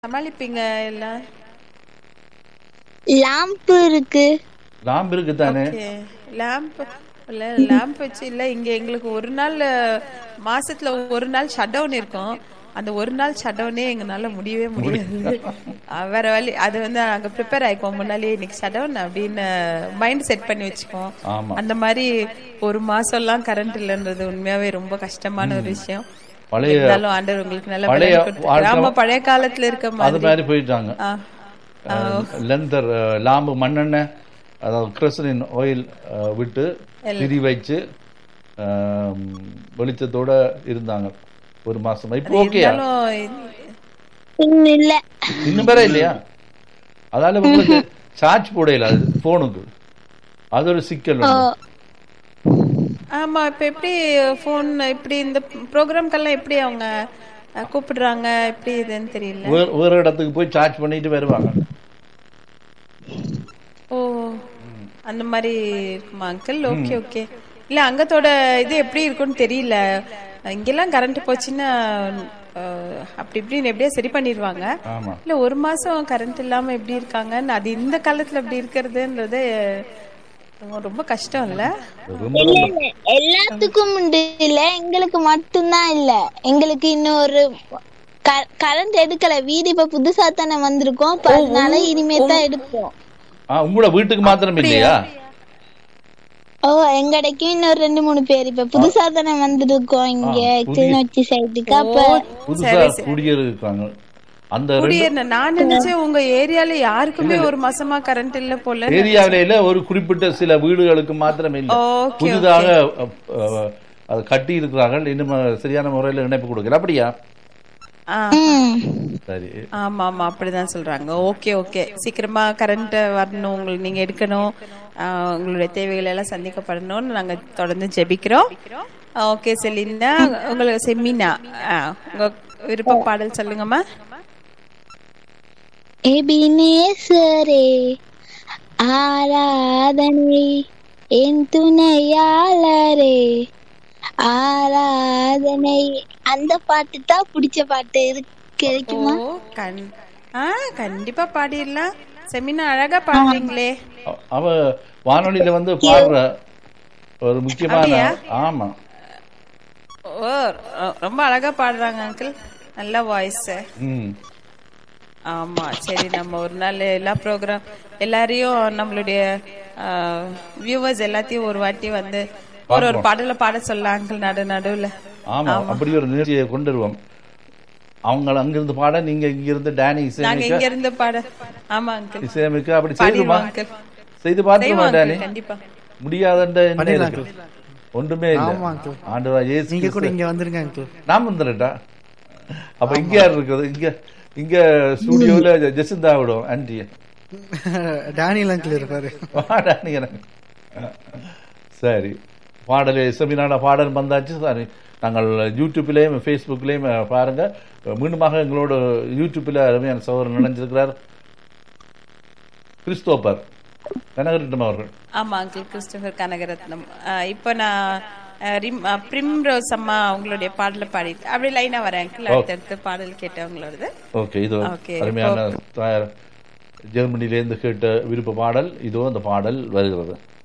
சமாளிப்பீங்க எல்லாம் லாம்பு இருக்கு லாம்பு இருக்கு தானே லேம்ப் இல்ல லேம்ப் வச்சு இல்ல இங்க எங்களுக்கு ஒரு நாள் மாசத்துல ஒரு நாள் ஷட் டவுன் இருக்கும் அந்த ஒரு நாள் ஷட் டவுனே எங்கனால முடியவே முடியாது அஹ் வேற வழி அது வந்து நாங்க ப்ரிப்பேர் ஆயிக்குவோம் முன்னாலேயே இன்னைக்கு ஷட் டவுன் அப்படின்னு மைண்ட் செட் பண்ணி வச்சுக்குவோம் ஆமா அந்த மாதிரி ஒரு மாசம் எல்லாம் கரண்ட் இல்லைன்றது உண்மையாவே ரொம்ப கஷ்டமான ஒரு விஷயம் பழைய இருந்தாலும் ஆண்டவர் உங்களுக்கு நல்ல பழைய பலன் கொடுத்திருக்காரு. வாழ்க்கை- ஆமா பழைய காலத்துல இருக்க அது மாதிரி மாதிரி போயிட்டாங்க ஆ. லெந்தர் லாம்பு மண்ணெண்ணெய் அதாவது கிரசலின் ஆயில் விட்டு திரி வச்சு ஆம், வெளிச்சத்தோட இருந்தாங்க ஒரு மாசம் இப்போ ஓகே இருந்தாலும் இன்னும் இல்ல இன்னும் வேற இல்லையா அதால உங்களுக்கு சார்ஜ் போடையில அது போனுக்கு அது ஒரு சிக்கல் ஓ, வந்து. ஆமா இப்ப எப்படி போன் இப்படி இந்த ப்ரோக்ராம்க்கெல்லாம் எப்படி அவங்க அஹ், கூப்பிடுறாங்க எப்படி இதுன்னு தெரியல வேற வேற இடத்துக்கு போய் சார்ஜ் பண்ணிட்டு வருவாங்க ஓ அந்த மாதிரி இருக்குமா அங்கிள் ஓகே ஓகே இல்ல அங்கத்தோட இது எப்படி இருக்கும்னு தெரியல இங்கெல்லாம் கரண்ட் போச்சுன்னா அஹ், அப்படி இப்படின்னு எப்படியோ சரி பண்ணிடுவாங்க ஆமா இல்ல ஒரு மாசம் கரண்ட் இல்லாம எப்படி இருக்காங்கன்னு அது இந்த காலத்துல அப்படி இருக்கிறதுன்றது அஹ், ரொம்ப கஷ்டம் இல்ல ரொம்ப இல்ல இல்ல எல்லாத்துக்கும் உண்டு இல்ல எங்களுக்கு மட்டும்தான் இல்ல எங்களுக்கு இன்னொரு கரண்ட் எடுக்கல வீடு இப்ப புதுசா தானே வந்திருக்கோம் அப்ப அதனால இனிமே தான் எடுப்போம் ஆ, உங்களோட வீட்டுக்கு மாத்திரம் இல்லையா ஓ எங்கடைக்கு இன்னொரு ரெண்டு மூணு பேர் இப்ப புதுசா தானே வந்திருக்கோம் இங்க கிளிநொச்சி சைடுக்கு அப்ப புதுசா குடியிருக்காங்க அந்த ரெண்டு குடியேறின நான் நினைச்சேன் உங்க ஏரியால யாருக்குமே ஒரு மாசமா கரண்ட் இல்ல போல ஏரியாவில ஒரு குறிப்பிட்ட சில வீடுகளுக்கு மாத்திரம் இல்லை ஓகே புதிதாக அ, அ, அது கட்டி இருக்கிறார்கள் இன்னும் சரியான முறையில் இணைப்பு கொடுக்கல அப்படியா ஆ ம் சரி ஆமா ஆமா அப்படிதான் சொல்றாங்க ஓகே ஓகே சீக்கிரமா கரண்ட் வரணும் உங்களுக்கு நீங்க எடுக்கணும் ஆ, உங்களுடைய தேவைகள் எல்லாம் சந்திக்கப்படணும்னு நாங்க தொடர்ந்து ஜெபிக்கிறோம் ஓகே செலினா உங்களுக்கு செமினா ஆ, உங்க விருப்ப பாடல் சொல்லுங்கம்மா எபினேசரே ஆராதனை என் துணையாளரே ஆராதனை அந்த பாட்டு தான் பிடிச்ச பாட்டு இது கிடைக்குமா ஓ கண் ஆ கண்டிப்பா பாடிடலாம் செமினா அழகா பாடுறீங்களே அ- அவ வானொலியில வந்து பாடுற ஒரு முக்கியமான ஆமா ஓ ரொ- ரொம்ப அழகா பாடுறாங்க அங்கிள் நல்ல வாய்ஸ் ம் ஆமா சரி நம்ம ஒரு நாள் எல்லா ப்ரோக்ராம் எல்லாரையும் நம்மளுடைய வியூவர்ஸ் எல்லாத்தையும் ஒரு வாட்டி வந்து ஒரு ஒரு பாடல பாட சொல்லலாம் அங்கிள் நடு நடுவுல ஆமா அப்படி ஒரு நிகழ்ச்சியை கொண்டு வருவோம் அவங்க அங்கிருந்து பாட நீங்க இங்கிருந்து டேனி நாங்க இசையமைக்க இங்க இருந்து பாட ஆமா அங்கிள் இசையமைக்க அப்படி செய்துமா பாடிடுவோம் அங்கிள் செய்து பார்த்துமா செய்வோம் டேனி uncle, கண்டிப்பா முடியாதன்ற என்ன இருக்கு ஒன்றுமே இல்ல ஆமா uncle. ஆண்டவரா இயேசு நீங்க கூட கிறிஸ்து இங்க வந்துருங்க அங்கிள் நான் வந்துடுறேன்டா அப்ப இங்க யார் இருக்குது இங்க இங்க ஸ்டுடியோல ஜெசிந்தா விடும் ஆன்டிய டேனியல் அங்கிள் இருப்பாரு வாடா நீ எனக்கு. சரி பாடல் செமினான பாடல் வந்தாச்சு சரி நாங்கள் யூடியூப்லேயும் ஃபேஸ்புக்லேயும் பாருங்க மீண்டுமாக எங்களோட யூடியூப்பில் அருமையான சகோதரர் நினைஞ்சிருக்கிறார் கிறிஸ்தோபர் கனகரட்னம் அவர்கள் ஆமா அங்கிள் கிறிஸ்டோபர் கனகரத்னம் ஆஹ் இப்போ நான் ஆஹ் ரிம் ஆஹ் பிரிம்ரோஸ் அம்மா அவங்களுடைய பாடல பாடிட்டு அப்படியே லைனா வரேன் அங்கிள் அடுத்தடுத்து பாடல் கேட்டவங்களோடது ஓகே இது Okay, அருமையான தாயார் ஜெர்மனிலேருந்து கேட்ட விருப்ப பாடல் இதோ அந்த பாடல் வருகிறது